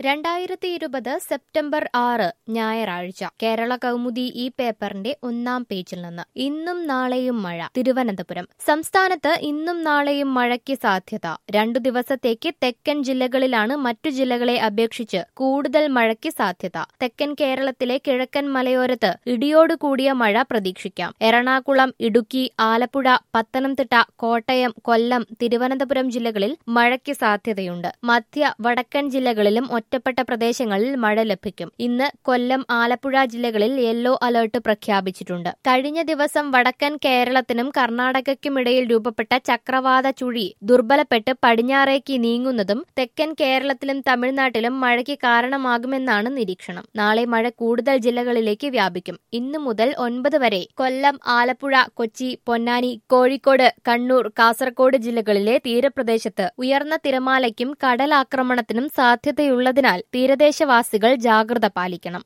രണ്ടായിരത്തി ഇരുപത് സെപ്റ്റംബർ ആറ് ഞായറാഴ്ച കേരള കൗമുദി ഈ പേപ്പറിന്റെ ഒന്നാം പേജിൽ നിന്ന് ഇന്നും നാളെയും മഴ തിരുവനന്തപുരം സംസ്ഥാനത്ത് ഇന്നും നാളെയും മഴയ്ക്ക് സാധ്യത രണ്ടു ദിവസത്തേക്ക് തെക്കൻ ജില്ലകളിലാണ് മറ്റു ജില്ലകളെ അപേക്ഷിച്ച് കൂടുതൽ മഴയ്ക്ക് സാധ്യത തെക്കൻ കേരളത്തിലെ കിഴക്കൻ മലയോരത്ത് ഇടിയോടുകൂടിയ മഴ പ്രതീക്ഷിക്കാം എറണാകുളം ഇടുക്കി ആലപ്പുഴ പത്തനംതിട്ട കോട്ടയം കൊല്ലം തിരുവനന്തപുരം ജില്ലകളിൽ മഴയ്ക്ക് സാധ്യതയുണ്ട് മധ്യ വടക്കൻ ജില്ലകളിലും ഒറ്റപ്പെട്ട പ്രദേശങ്ങളിൽ മഴ ലഭിക്കും ഇന്ന് കൊല്ലം ആലപ്പുഴ ജില്ലകളിൽ യെല്ലോ അലർട്ട് പ്രഖ്യാപിച്ചിട്ടുണ്ട് കഴിഞ്ഞ ദിവസം വടക്കൻ കേരളത്തിനും കർണാടകയ്ക്കുമിടയിൽ രൂപപ്പെട്ട ചക്രവാത ചുഴി ദുർബലപ്പെട്ട് പടിഞ്ഞാറേക്ക് നീങ്ങുന്നതും തെക്കൻ കേരളത്തിലും തമിഴ്നാട്ടിലും മഴയ്ക്ക് കാരണമാകുമെന്നാണ് നിരീക്ഷണം നാളെ മഴ കൂടുതൽ ജില്ലകളിലേക്ക് വ്യാപിക്കും ഇന്നു മുതൽ ഒൻപത് വരെ കൊല്ലം ആലപ്പുഴ കൊച്ചി പൊന്നാനി കോഴിക്കോട് കണ്ണൂർ കാസർഗോഡ് ജില്ലകളിലെ തീരപ്രദേശത്ത് ഉയർന്ന തിരമാലയ്ക്കും കടലാക്രമണത്തിനും സാധ്യതയുള്ളതിനാൽ തീരദേശവാസികൾ ജാഗ്രത പാലിക്കണം